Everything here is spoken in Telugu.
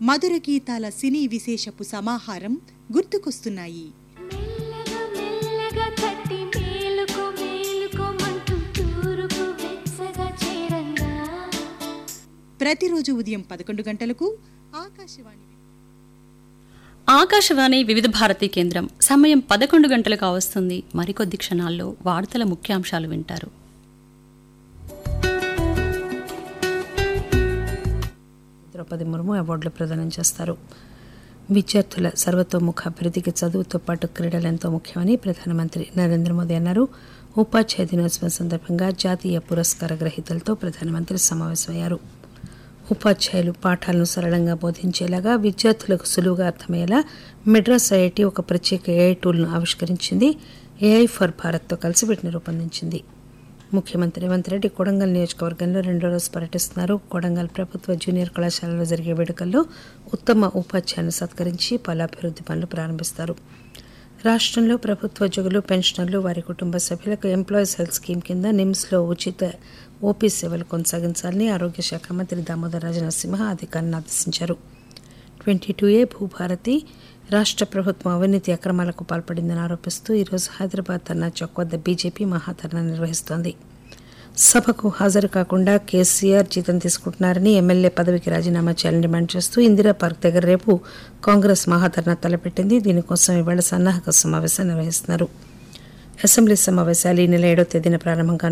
మధుర గీతాల సినీ విశేషపు సమాహారం గుర్తుకొస్తున్నాయి మెల్లగా మెల్లగా తట్టి మేలుకో మేలుకోమంటూ తూరుకు వెచ్చగా చేరంగా ప్రతిరోజు ఉదయం పదకొండు గంటలకు ఆకాశవాణి ఆకాశవాణి వివిధ భారతి కేంద్రం సమయం పదకొండు గంటలకు కావస్తుంది మరికొద్ది క్షణాల్లో వార్తల ముఖ్యాంశాలు వింటారు ద్రౌపది ముర్ము అవార్డులు ప్రదానం చేస్తారు విద్యార్థుల సర్వతోముఖ అభివృద్ధికి చదువుతో పాటు క్రీడలు ఎంతో ముఖ్యమని ప్రధానమంత్రి నరేంద్ర మోదీ అన్నారు ఉపాధ్యాయ దినోత్సవం సందర్భంగా జాతీయ పురస్కార గ్రహీతలతో ప్రధానమంత్రి సమావేశమయ్యారు ఉపాధ్యాయులు పాఠాలను సరళంగా బోధించేలాగా విద్యార్థులకు సులువుగా అర్థమయ్యేలా మెడ్రాస్ ఐఐటి ఒక ప్రత్యేక ఏఐ టూల్ను ఆవిష్కరించింది ఏఐ ఫర్ భారత్తో కలిసి వీటిని రూపొందించింది ముఖ్యమంత్రి రేవంత్ రెడ్డి కొడంగల్ నియోజకవర్గంలో రెండో రోజు పర్యటిస్తున్నారు కొడంగల్ ప్రభుత్వ జూనియర్ కళాశాలలో జరిగే వేడుకల్లో ఉత్తమ ఉపాధ్యాయులను సత్కరించి పలు అభివృద్ధి పనులు ప్రారంభిస్తారు రాష్ట్రంలో ప్రభుత్వోద్యోగులు పెన్షనర్లు వారి కుటుంబ సభ్యులకు ఎంప్లాయీస్ హెల్త్ స్కీమ్ కింద నిమ్స్లో ఉచిత ఓపీ సేవలు కొనసాగించాలని ఆరోగ్య శాఖ మంత్రి దామోదర్ రాజనరసింహ అధికారులను ఆదేశించారు ట్వంటీ టూ ఏ భూభారతి రాష్ట్ర ప్రభుత్వం అవినీతి అక్రమాలకు పాల్పడిందని ఆరోపిస్తూ ఈరోజు హైదరాబాద్ ధర్నా చౌక్ వద్ద బీజేపీ మహాధర్నా నిర్వహిస్తోంది సభకు హాజరు కాకుండా కేసీఆర్ జీతం తీసుకుంటున్నారని ఎమ్మెల్యే పదవికి రాజీనామా చేయాలని డిమాండ్ చేస్తూ ఇందిరా పార్క్ దగ్గర రేపు కాంగ్రెస్ మహాధర్నా తలపెట్టింది దీనికోసం ఇవాళ సన్నాహక సమావేశం నిర్వహిస్తున్నారు అసెంబ్లీ సమావేశాలు ఈ నెల ఏడో తేదీన ప్రారంభం కానున్నాయి.